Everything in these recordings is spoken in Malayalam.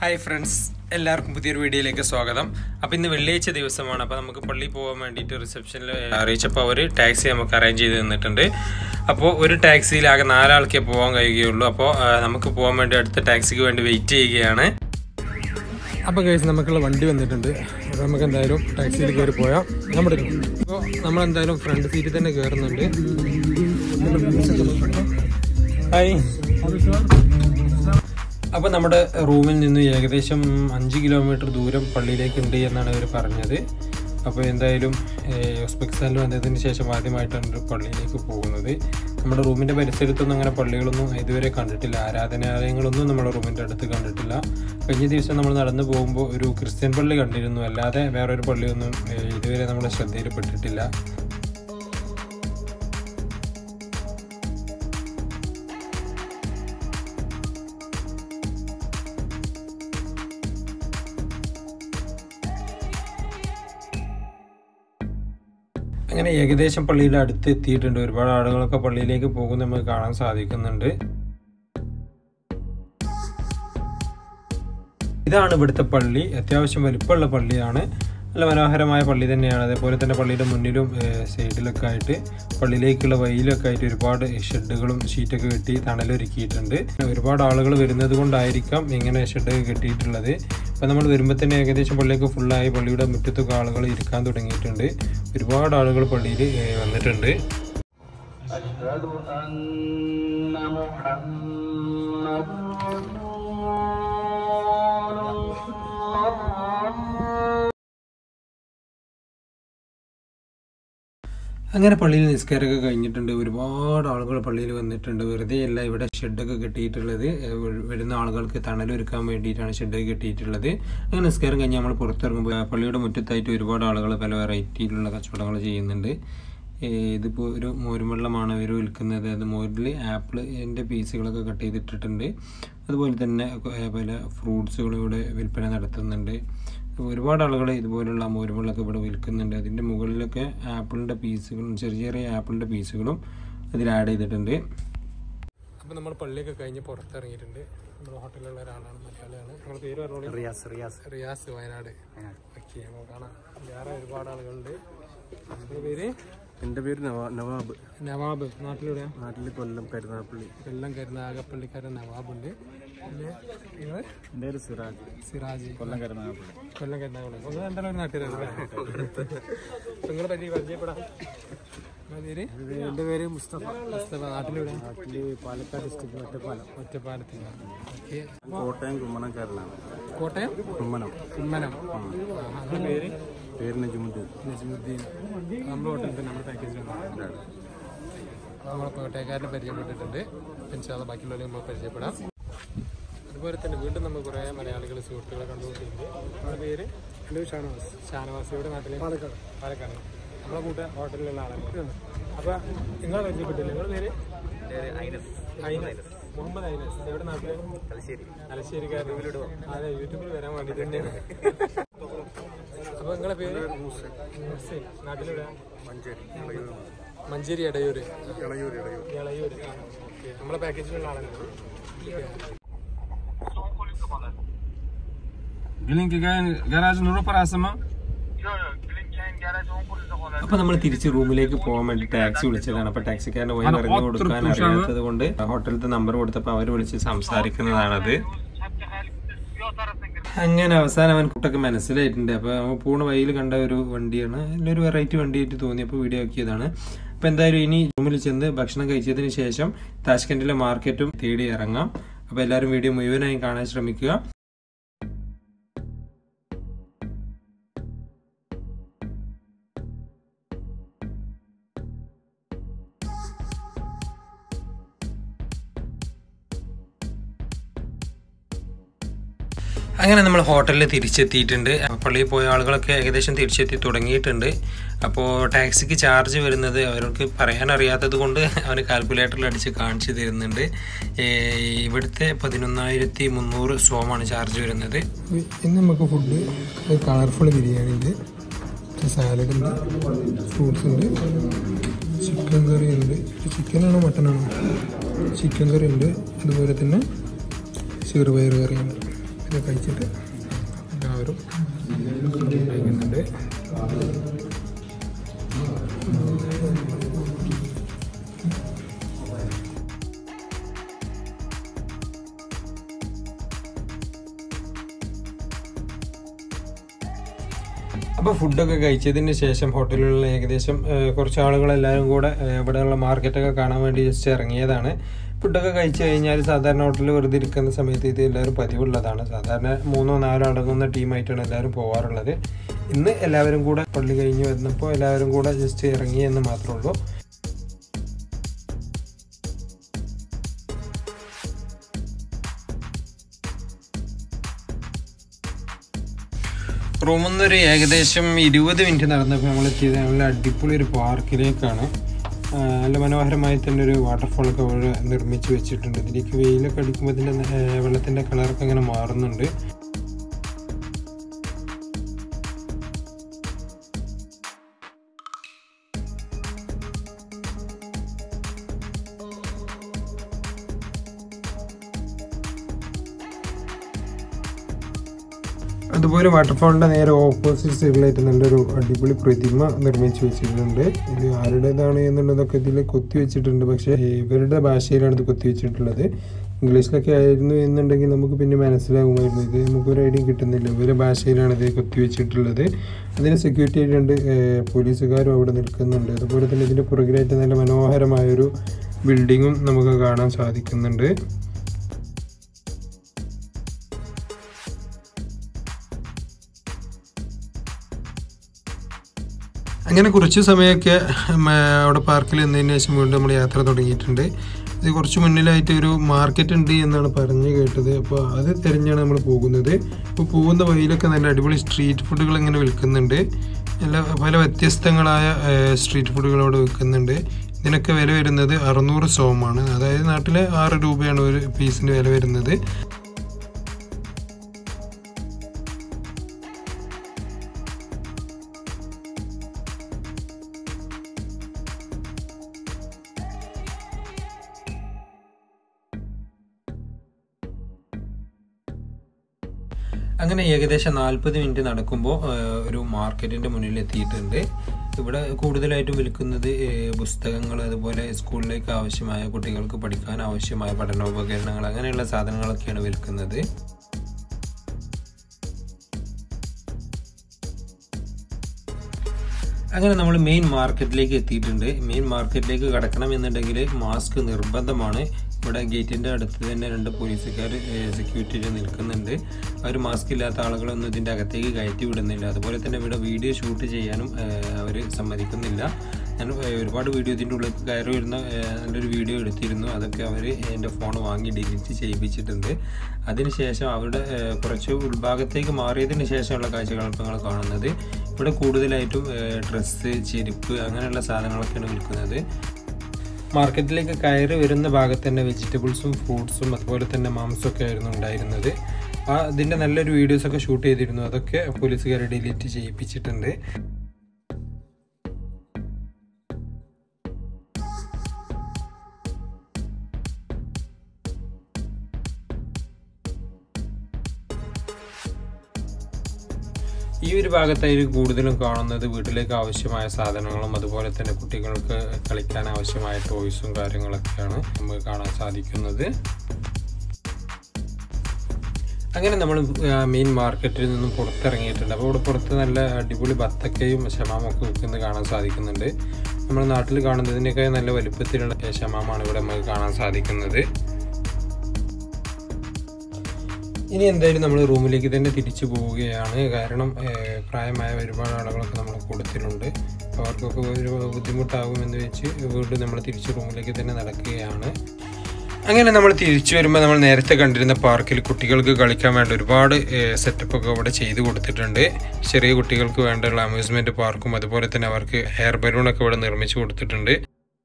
ഹായ് ഫ്രണ്ട്സ് എല്ലാവർക്കും പുതിയൊരു വീഡിയോയിലേക്ക് സ്വാഗതം അപ്പോൾ ഇന്ന് വെള്ളിയാഴ്ച ദിവസമാണ് അപ്പോൾ നമുക്ക് പള്ളിയിൽ പോകാൻ വേണ്ടിയിട്ട് റിസപ്ഷനിൽ അറിയിച്ചപ്പോൾ അവർ ടാക്സി നമുക്ക് അറേഞ്ച് ചെയ്ത് തന്നിട്ടുണ്ട് അപ്പോൾ ഒരു ടാക്സിയിൽ ആകെ നാലാൾക്കേ പോകാൻ കഴിയുകയുള്ളൂ അപ്പോൾ ആ, നമുക്ക് പോകാൻ വേണ്ടി അടുത്ത ടാക്സിക്ക് വേണ്ടി വെയിറ്റ് ചെയ്യുകയാണ് അപ്പോൾ കഴിച്ച് നമുക്കുള്ള വണ്ടി വന്നിട്ടുണ്ട് അപ്പോൾ നമുക്ക് എന്തായാലും ടാക്സിയിൽ കയറി പോയാൽ നമ്മുടെ അപ്പോൾ നമ്മൾ എന്തായാലും ഫ്രണ്ട് സീറ്റിൽ തന്നെ കയറുന്നുണ്ട് ഹായ് അപ്പോൾ നമ്മുടെ റൂമിൽ നിന്ന് ഏകദേശം അഞ്ച് കിലോമീറ്റർ ദൂരം പള്ളിയിലേക്ക് ഉണ്ട് എന്നാണ് അവർ പറഞ്ഞത് അപ്പോൾ എന്തായാലും ഉസ്ബെക്കിസ്ഥാനിൽ വന്നതിന് ശേഷം ആദ്യമായിട്ടാണ് ഒരു പള്ളിയിലേക്ക് പോകുന്നത് നമ്മുടെ റൂമിൻ്റെ പരിസരത്തൊന്നും അങ്ങനെ പള്ളികളൊന്നും ഇതുവരെ കണ്ടിട്ടില്ല ആരാധനാലയങ്ങളൊന്നും നമ്മുടെ റൂമിൻ്റെ അടുത്ത് കണ്ടിട്ടില്ല കഴിഞ്ഞ ദിവസം നമ്മൾ നടന്നു പോകുമ്പോൾ ഒരു ക്രിസ്ത്യൻ പള്ളി കണ്ടിരുന്നു അല്ലാതെ വേറൊരു പള്ളിയൊന്നും ഏഹ്, ഇതുവരെ നമ്മുടെ ശ്രദ്ധയിൽപ്പെട്ടിട്ടില്ല അങ്ങനെ ഏകദേശം പള്ളിയുടെ അടുത്ത് എത്തിയിട്ടുണ്ട് ഒരുപാട് ആളുകളൊക്കെ പള്ളിയിലേക്ക് പോകുന്നത് നമുക്ക് കാണാൻ സാധിക്കുന്നുണ്ട് ഇതാണ് ഇവിടുത്തെ പള്ളി അത്യാവശ്യം വലിപ്പമുള്ള പള്ളിയാണ് നല്ല മനോഹരമായ പള്ളി തന്നെയാണ് അതേപോലെ തന്നെ പള്ളിയുടെ മുന്നിലും ഏഹ്, സൈഡിലൊക്കെ ആയിട്ട് പള്ളിയിലേക്കുള്ള വഴിയിലൊക്കെ ആയിട്ട് ഒരുപാട് ഷെഡുകളും ഷീറ്റൊക്കെ കെട്ടി തണലൊരുക്കിയിട്ടുണ്ട് ഒരുപാട് ആളുകൾ വരുന്നത് കൊണ്ടായിരിക്കാം ഇങ്ങനെ ഷെഡ് കെട്ടിയിട്ടുള്ളത് അപ്പം നമ്മൾ വരുമ്പോൾ തന്നെ ഏകദേശം പള്ളിയൊക്കെ ഫുള്ളായി പള്ളിയുടെ മുറ്റത്തൊക്കെ ആളുകൾ ഇരിക്കാൻ തുടങ്ങിയിട്ടുണ്ട് ഒരുപാട് ആളുകൾ പള്ളിയിൽ ഏഹ്, വന്നിട്ടുണ്ട് أشهد أن محمد അങ്ങനെ പള്ളിയിൽ നിസ്കാരമൊക്കെ കഴിഞ്ഞിട്ടുണ്ട് ഒരുപാട് ആളുകൾ പള്ളിയിൽ വന്നിട്ടുണ്ട് വെറുതെ അല്ല ഇവിടെ ഷെഡൊക്കെ കെട്ടിയിട്ടുള്ളത് ഏഹ് വ- വരുന്ന ആളുകൾക്ക് തണലൊരുക്കാൻ വേണ്ടിയിട്ടാണ് ഷെഡ് കെട്ടിയിട്ടുള്ളത് അങ്ങനെ നിസ്കാരം കഴിഞ്ഞ് നമ്മൾ പുറത്തിറങ്ങുമ്പോൾ പള്ളിയുടെ മുറ്റത്തായിട്ട് ഒരുപാട് ആളുകൾ പല വെറൈറ്റിയിലുള്ള കച്ചവടങ്ങൾ ചെയ്യുന്നുണ്ട് ഏഹ് ഇതിപ്പോൾ ഒരു മോരുവെള്ളമാണ് ഇവർ വിൽക്കുന്നത് അത് മോരിൽ ആപ്പിളിൻ്റെ പീസുകളൊക്കെ കട്ട് ചെയ്തിട്ടിട്ടുണ്ട് അതുപോലെ തന്നെ ഏഹ് പല ഫ്രൂട്ട്സുകളും ഇവിടെ വിൽപ്പന നടത്തുന്നുണ്ട് അപ്പോൾ ഒരുപാട് ആളുകൾ ഇതുപോലുള്ള മോരുവെള്ളമൊക്കെ ഇവിടെ വിൽക്കുന്നുണ്ട് അതിൻ്റെ മുകളിലൊക്കെ ആപ്പിളിൻ്റെ പീസുകളും ചെറിയ ചെറിയ ആപ്പിളിൻ്റെ പീസുകളും അതിൽ ആഡ് ചെയ്തിട്ടുണ്ട് അപ്പോൾ നമ്മൾ പള്ളിയൊക്കെ കഴിഞ്ഞ് പുറത്തിറങ്ങിയിട്ടുണ്ട് നമ്മുടെ ഹോട്ടലിലുള്ള ഒരാളാണ് മലയാളിയാണ് നമ്മുടെ പേര് പറഞ്ഞോളൂ റിയാസ് റിയാസ് റിയാസ് വയനാട് ഓക്കെ നമുക്ക് കാണാം വേറെ ഒരുപാട് ആളുകളുണ്ട് നമ്മുടെ പേര് എൻ്റെ പേര് നവാ നവാബ് നവാബ് നാട്ടിലെവിടെയാ നാട്ടിൽ കൊല്ലം കരുനാപ്പള്ളി കൊല്ലം കരുനാഗപ്പള്ളിക്കാരൻ നവാബുണ്ട് പിന്നെ നിങ്ങൾ എൻ്റെ പേര് സിറാജ് സിറാജ് കൊല്ലം കരുനാഗപ്പള്ളി കൊല്ലം കരുനാഗപ്പള്ളി ഒന്ന് രണ്ടാലും ഒരു നാട്ടുകാരല്ലേ നിങ്ങളെ പറ്റി പരിചയപ്പെടാം നിങ്ങളെ പേര് എൻ്റെ പേര് മുസ്തഫ മുസ്തഫ നാട്ടിലെവിടെ നാട്ടിൽ പാലക്കാട് ഡിസ്ട്രിക്ട് ഒറ്റപ്പാലം ഒറ്റപ്പാലത്തില്ല ഓക്കെ കോട്ടയം കുമ്മണക്കാരനാണ് കോട്ടയം കുമ്മനം കുമ്മനം നിങ്ങളുടെ പേര് പേര് നജുമുദ്ദീൻ നജമുദ്ദീൻ നമ്മുടെ ഹോട്ടലിൽ തന്നെ നമ്മുടെ പാക്കേജിലാണ് നമ്മൾ കോട്ടയക്കാരനെ പരിചയപ്പെട്ടിട്ടുണ്ട് ഇൻഷാല്ല ബാക്കിയുള്ളവരെ നമ്മൾ പരിചയപ്പെടാം അതുപോലെ തന്നെ വീണ്ടും നമ്മൾ കുറേ മലയാളികൾ സുഹൃത്തുക്കളെ കണ്ടുകൊണ്ടിട്ടുണ്ട് നമ്മുടെ പേര് എൻ്റെ ഷാനവാസ് ഷാനവാസ് ഇവിടെ നാട്ടിൽ പാലക്കാട് പാലക്കാട് നമ്മളെ കൂട്ട ഹോട്ടലിലുള്ള ആളാണ് അപ്പൊ നിങ്ങളെ പരിചയപ്പെട്ടില്ല നിങ്ങളുടെ പേര് ഐനസ് മുഹമ്മദ് ഐനസ് എവിടെ നാട്ടില് തലശ്ശേരി തലശ്ശേരിക്കാരൻ അതെ യൂട്യൂബിൽ വരാൻ വേണ്ടി തന്നെയാണ് അപ്പൊ നിങ്ങളെ പേര് മുഹസിൻ നാട്ടിലെവിടെ മഞ്ചേരി മഞ്ചേരി എടയൂര് ഇളയൂർ ഇളയൂർ ഇളയൂര് ആ, ഓക്കേ. നമ്മളെ പാക്കേജിലുള്ള ആളാണ് Gelinke garaj nuru parasama. അപ്പൊ നമ്മൾ തിരിച്ച് റൂമിലേക്ക് പോകാൻ വേണ്ടി ടാക്സി വിളിച്ചതാണ് അപ്പൊ ടാക്സിക്കാരന് വഴി പറഞ്ഞു കൊടുക്കാൻ അറിയാത്തത് കൊണ്ട് ഹോട്ടലിലത്തെ നമ്പർ കൊടുത്തപ്പോ അവർ വിളിച്ച് സംസാരിക്കുന്നതാണത് അങ്ങനെ അവസാനം അവൻ കുട്ടൊക്കെ മനസ്സിലായിട്ടുണ്ട് അപ്പൊ അവൻ പൂണ വഴിയിൽ കണ്ട ഒരു വണ്ടിയാണ് നല്ലൊരു വെറൈറ്റി വണ്ടിയായിട്ട് തോന്നിയപ്പോൾ വീഡിയോ ആക്കിയതാണ് അപ്പൊ എന്തായാലും ഇനി റൂമിൽ ചെന്ന് ഭക്ഷണം കഴിച്ചതിന് ശേഷം താഷ്കൻഡിലെ മാർക്കറ്റും തേടി ഇറങ്ങാം അപ്പൊ എല്ലാവരും വീഡിയോ മുഴുവനായി കാണാൻ ശ്രമിക്കുക അങ്ങനെ നമ്മൾ ഹോട്ടലിൽ തിരിച്ചെത്തിയിട്ടുണ്ട് പള്ളിയിൽ പോയ ആളുകളൊക്കെ ഏകദേശം തിരിച്ചെത്തി തുടങ്ങിയിട്ടുണ്ട് അപ്പോൾ ടാക്സിക്ക് ചാർജ് വരുന്നത് അവർക്ക് പറയാൻ അറിയാത്തത് കൊണ്ട് അവന് കാൽക്കുലേറ്ററിൽ അടിച്ച് കാണിച്ചു തരുന്നുണ്ട് ഏ, ഇവിടുത്തെ പതിനൊന്നായിരത്തി മുന്നൂറ് സോമാണ് ചാർജ് വരുന്നത് ഇന്ന് നമുക്ക് ഫുഡ് കളർഫുൾ ബിരിയാണി ഉണ്ട് സാലഡ് ഉണ്ട് ഫ്രൂട്ട്സ് ഉണ്ട് ചിക്കൻ കറി ഉണ്ട് ചിക്കനാണോ മട്ടനാണോ ചിക്കൻ കറി ഉണ്ട് അതുപോലെ തന്നെ ചെറുപയർ കറിയുണ്ട് ഇത് കഴിച്ചിട്ട് എല്ലാവരും ഫുഡ് കഴിക്കുന്നുണ്ട് അപ്പോൾ ഫുഡൊക്കെ കഴിച്ചതിന് ശേഷം ഹോട്ടലിലുള്ള ഏകദേശം ഏഹ്, കുറച്ച് ആളുകൾ എല്ലാവരും കൂടെ ഏഹ്, ഇവിടെയുള്ള മാർക്കറ്റൊക്കെ കാണാൻ വേണ്ടി ജസ്റ്റ് ഇറങ്ങിയതാണ് ഫുഡൊക്കെ കഴിച്ചു കഴിഞ്ഞാൽ സാധാരണ ഹോട്ടലിൽ വെറുതെ ഇരിക്കുന്ന സമയത്ത് ഇത് എല്ലാവരും പതിവുള്ളതാണ് സാധാരണ മൂന്നോ നാലോ അടങ്ങുന്ന ടീമായിട്ടാണ് എല്ലാവരും പോകാറുള്ളത് ഇന്ന് എല്ലാവരും കൂടെ പള്ളി കഴിഞ്ഞ് വന്നപ്പോൾ എല്ലാവരും കൂടെ ജസ്റ്റ് ഇറങ്ങി എന്ന് മാത്രമേ ഉള്ളൂ റൂമിൽ നിന്ന് ഒരു ഏകദേശം ഇരുപത് മിനിറ്റ് നടന്നപ്പോൾ നമ്മൾ എത്തിയത് നല്ല അടിപൊളി ഒരു പാർക്കിലേക്കാണ് ആ, നല്ല മനോഹരമായി തന്നെ ഒരു വാട്ടർഫോളൊക്കെ അവിടെ നിർമ്മിച്ച് വെച്ചിട്ടുണ്ട് ഇതിലേക്ക് വെയിലൊക്കെ അടിക്കുമ്പോൾ ഇതിൻ്റെ ഏ, വെള്ളത്തിൻ്റെ കളറൊക്കെ ഇങ്ങനെ മാറുന്നുണ്ട് അതുപോലെ വാട്ടർഫാളിൻ്റെ നേരെ ഓപ്പോസിറ്റ് സൈഡിലായിട്ട് നല്ലൊരു അടിപൊളി പ്രതിമ നിർമ്മിച്ച് വെച്ചിട്ടുണ്ട് ഇത് ആരുടേതാണ് എന്നുള്ളതൊക്കെ ഇതിൽ കൊത്തി വെച്ചിട്ടുണ്ട് പക്ഷേ ഇവരുടെ ഭാഷയിലാണ് ഇത് കൊത്തി വെച്ചിട്ടുള്ളത് ഇംഗ്ലീഷിലൊക്കെ ആയിരുന്നു എന്നുണ്ടെങ്കിൽ നമുക്ക് പിന്നെ മനസ്സിലാകുമായിരുന്നു ഇത് നമുക്കൊരു ഐഡിയ കിട്ടുന്നില്ല ഇവരുടെ ഭാഷയിലാണ് ഇത് കൊത്തി വെച്ചിട്ടുള്ളത് അതിന് സെക്യൂരിറ്റി ആയിട്ട് രണ്ട് ഏഹ്, പോലീസുകാരും അവിടെ നിൽക്കുന്നുണ്ട് അതുപോലെ തന്നെ ഇതിൻ്റെ പുറകിലായിട്ട് നല്ല മനോഹരമായൊരു ബിൽഡിങ്ങും നമുക്ക് കാണാൻ സാധിക്കുന്നുണ്ട് അങ്ങനെ കുറച്ച് സമയമൊക്കെ ഉം, അവിടെ പാർക്കിൽ എന്നതിന് ശേഷം വീണ്ടും നമ്മൾ യാത്ര തുടങ്ങിയിട്ടുണ്ട് ഇത് കുറച്ച് മുന്നിലായിട്ട് ഒരു മാർക്കറ്റ് ഉണ്ട് എന്നാണ് പറഞ്ഞു കേട്ടത് അപ്പോൾ അത് തിരഞ്ഞാണ് നമ്മൾ പോകുന്നത് ഇപ്പോൾ പോകുന്ന വഴിയിലൊക്കെ നല്ല അടിപൊളി സ്ട്രീറ്റ് ഫുഡുകൾ ഇങ്ങനെ വിൽക്കുന്നുണ്ട് എല്ലാ പല വ്യത്യസ്തങ്ങളായ ഏഹ്, സ്ട്രീറ്റ് ഫുഡുകൾ അവിടെ വിൽക്കുന്നുണ്ട് ഇതിനൊക്കെ വില വരുന്നത് അറുന്നൂറ് സോമാണ് അതായത് നാട്ടിലെ ആറ് രൂപയാണ് ഒരു പീസിന് വില വരുന്നത് അങ്ങനെ ഏകദേശം നാൽപ്പത് മിനിറ്റ് നടക്കുമ്പോൾ ഒരു മാർക്കറ്റിൻ്റെ മുന്നിൽ എത്തിയിട്ടുണ്ട് ഇവിടെ കൂടുതലായിട്ടും വിൽക്കുന്നത് ഏഹ്, പുസ്തകങ്ങൾ അതുപോലെ സ്കൂളിലേക്ക് ആവശ്യമായ കുട്ടികൾക്ക് പഠിക്കാൻ ആവശ്യമായ പഠനോപകരണങ്ങൾ അങ്ങനെയുള്ള സാധനങ്ങളൊക്കെയാണ് വിൽക്കുന്നത് അങ്ങനെ നമ്മൾ മെയിൻ മാർക്കറ്റിലേക്ക് എത്തിയിട്ടുണ്ട് മെയിൻ മാർക്കറ്റിലേക്ക് കടക്കണം എന്നുണ്ടെങ്കിൽ മാസ്ക് നിർബന്ധമാണ് ഇവിടെ ഗേറ്റിൻ്റെ അടുത്ത് തന്നെ രണ്ട് പോലീസുകാർ സെക്യൂരിറ്റി നിൽക്കുന്നുണ്ട് അവർ മാസ്ക് ഇല്ലാത്ത ആളുകളൊന്നും ഇതിൻ്റെ അകത്തേക്ക് കയറ്റി വിടുന്നില്ല അതുപോലെ തന്നെ ഇവിടെ വീഡിയോ ഷൂട്ട് ചെയ്യാനും അവർ സമ്മതിക്കുന്നില്ല ഞാൻ ഏഹ്, ഒരുപാട് വീഡിയോ ഇതിൻ്റെ ഉള്ളിൽ കയറി വരുന്ന ഏഹ്, നല്ലൊരു വീഡിയോ എടുത്തിരുന്നു അതൊക്കെ അവർ എൻ്റെ ഫോൺ വാങ്ങി ഡിലീറ്റ് ചെയ്യിപ്പിച്ചിട്ടുണ്ട് അതിനുശേഷം അവരുടെ ഏഹ്, കുറച്ച് ഉൾഭാഗത്തേക്ക് മാറിയതിന് ശേഷമുള്ള കാഴ്ചകളാണ് ഇപ്പോൾ നിങ്ങൾ കാണുന്നത് ഇവിടെ കൂടുതലായിട്ടും ഡ്രസ്സ് ചെരുപ്പ് അങ്ങനെയുള്ള സാധനങ്ങളൊക്കെയാണ് വിൽക്കുന്നത് മാർക്കറ്റിലേക്ക് കയറി വരുന്ന ഭാഗത്ത് തന്നെ വെജിറ്റബിൾസും ഫ്രൂട്ട്സും അതുപോലെ തന്നെ മാംസമൊക്കെ ആയിരുന്നു ഉണ്ടായിരുന്നത് ആ അതിൻ്റെ നല്ലൊരു വീഡിയോസൊക്കെ ഷൂട്ട് ചെയ്തിരുന്നു അതൊക്കെ പോലീസുകാർ ഡിലീറ്റ് ചെയ്യിപ്പിച്ചിട്ടുണ്ട് ഈ ഒരു ഭാഗത്തായിരിക്കും കൂടുതലും കാണുന്നത് വീട്ടിലേക്ക് ആവശ്യമായ സാധനങ്ങളും അതുപോലെ തന്നെ കുട്ടികൾക്ക് കളിക്കാൻ ആവശ്യമായ ടോയ്സും കാര്യങ്ങളൊക്കെയാണ് നമുക്ക് കാണാൻ സാധിക്കുന്നത് അങ്ങനെ നമ്മൾ മെയിൻ മാർക്കറ്റിൽ നിന്നും പുറത്തിറങ്ങിയിട്ടുണ്ട് അപ്പോൾ ഇവിടെ പുറത്ത് നല്ല അടിപൊളി ബത്തക്കയും ഷമാമൊക്കെ വിൽക്കുന്നത് കാണാൻ സാധിക്കുന്നുണ്ട് നമ്മുടെ നാട്ടിൽ കാണുന്നതിനേക്കാൾ നല്ല വലുപ്പത്തിലുള്ള ഷമാമാണ് ഇവിടെ നമുക്ക് കാണാൻ സാധിക്കുന്നത് ഇനി എന്തായാലും നമ്മൾ റൂമിലേക്ക് തന്നെ തിരിച്ചു പോവുകയാണ് കാരണം ഏഹ്, പ്രായമായ ഒരുപാട് ആളുകളൊക്കെ നമ്മൾ കൂട്ടത്തിലുണ്ട് അപ്പോൾ അവർക്കൊക്കെ ഒരു ബുദ്ധിമുട്ടാകുമെന്ന് വെച്ച് വീണ്ടും നമ്മൾ തിരിച്ച് റൂമിലേക്ക് തന്നെ നടക്കുകയാണ് അങ്ങനെ നമ്മൾ തിരിച്ചു വരുമ്പോൾ നമ്മൾ നേരത്തെ കണ്ടിരുന്ന പാർക്കിൽ കുട്ടികൾക്ക് കളിക്കാൻ വേണ്ട ഒരുപാട് സെറ്റപ്പ് ഒക്കെ അവിടെ ചെയ്തു കൊടുത്തിട്ടുണ്ട് ചെറിയ കുട്ടികൾക്ക് വേണ്ടുള്ള അമ്യൂസ്മെന്റ് പാർക്കും അതുപോലെ തന്നെ അവർക്ക് ഹെയർ ബലൂണൊക്കെ ഇവിടെ നിർമ്മിച്ചു കൊടുത്തിട്ടുണ്ട്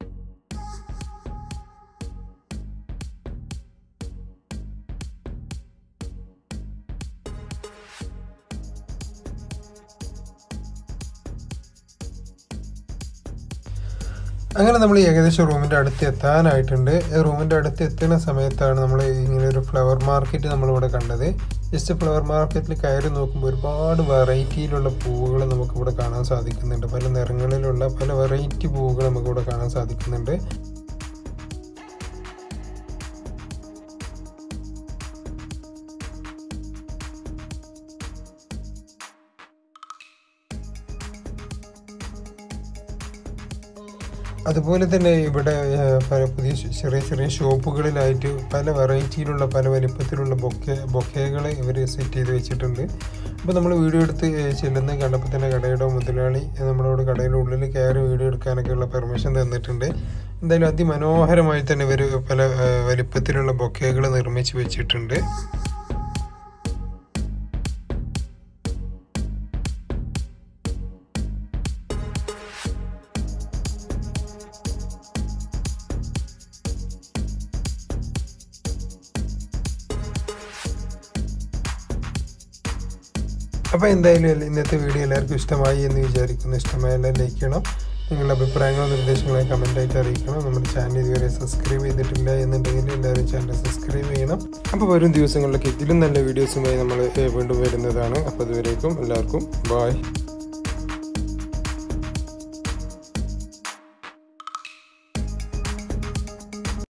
അങ്ങനെ നമ്മൾ ഏകദേശം റൂമിൻ്റെ അടുത്ത് എത്താനായിട്ടുണ്ട് റൂമിൻ്റെ അടുത്ത് എത്തുന്ന സമയത്താണ് നമ്മൾ ഇങ്ങനെ ഒരു ഫ്ലവർ മാർക്കറ്റ് നമ്മളിവിടെ കണ്ടത് ജസ്റ്റ് ഫ്ലവർ മാർക്കറ്റിൽ കയറി നോക്കുമ്പോൾ ഒരുപാട് വെറൈറ്റിയിലുള്ള പൂവുകൾ നമുക്കിവിടെ കാണാൻ സാധിക്കുന്നുണ്ട് പല നിറങ്ങളിലുള്ള പല വെറൈറ്റി പൂവുകൾ നമുക്കിവിടെ കാണാൻ സാധിക്കുന്നുണ്ട് അതുപോലെ തന്നെ ഇവിടെ ഏഹ്, പല പുതിയ ശ് ചെറിയ ചെറിയ ഷോപ്പുകളിലായിട്ട് പല വെറൈറ്റിയിലുള്ള പല വലിപ്പത്തിലുള്ള ബൊക്കെ ബൊക്കകൾ ഇവർ സെറ്റ് ചെയ്ത് വെച്ചിട്ടുണ്ട് അപ്പോൾ നമ്മൾ വീഡിയോ എടുത്ത് ഏഹ്, ചെല്ലുന്ന കണ്ടപ്പോൾ തന്നെ കടയുടെ മുതലാളി ഏഹ്, നമ്മളോട് കടയുടെ ഉള്ളിൽ കയറി വീഡിയോ എടുക്കാനൊക്കെ ഉള്ള പെർമിഷൻ തന്നിട്ടുണ്ട് എന്തായാലും അതിമനോഹരമായി തന്നെ ഇവർ പല ഏഹ്, വലിപ്പത്തിലുള്ള ബൊക്കകൾ നിർമ്മിച്ച് വെച്ചിട്ടുണ്ട് അപ്പോൾ എന്തായാലും ഇന്നത്തെ വീഡിയോ എല്ലാവർക്കും ഇഷ്ടമായി എന്ന് വിചാരിക്കുന്നു ഇഷ്ടമായാലും ലൈക്ക് ചെയ്യണം നിങ്ങളുടെ അഭിപ്രായങ്ങളും നിർദ്ദേശങ്ങളും കമൻ്റായിട്ട് അറിയിക്കണം നമ്മുടെ ചാനൽ ഇതുവരെ സബ്സ്ക്രൈബ് ചെയ്തിട്ടില്ല എന്നുണ്ടെങ്കിൽ എല്ലാവരും ചാനൽ സബ്സ്ക്രൈബ് ചെയ്യണം അപ്പോൾ വരും ദിവസങ്ങളിലൊക്കെ ഇതിലും നല്ല വീഡിയോസുമായി നമ്മൾ ഏഹ്, വീണ്ടും വരുന്നതാണ് അപ്പോൾ അതുവരേക്കും എല്ലാവർക്കും ബായ്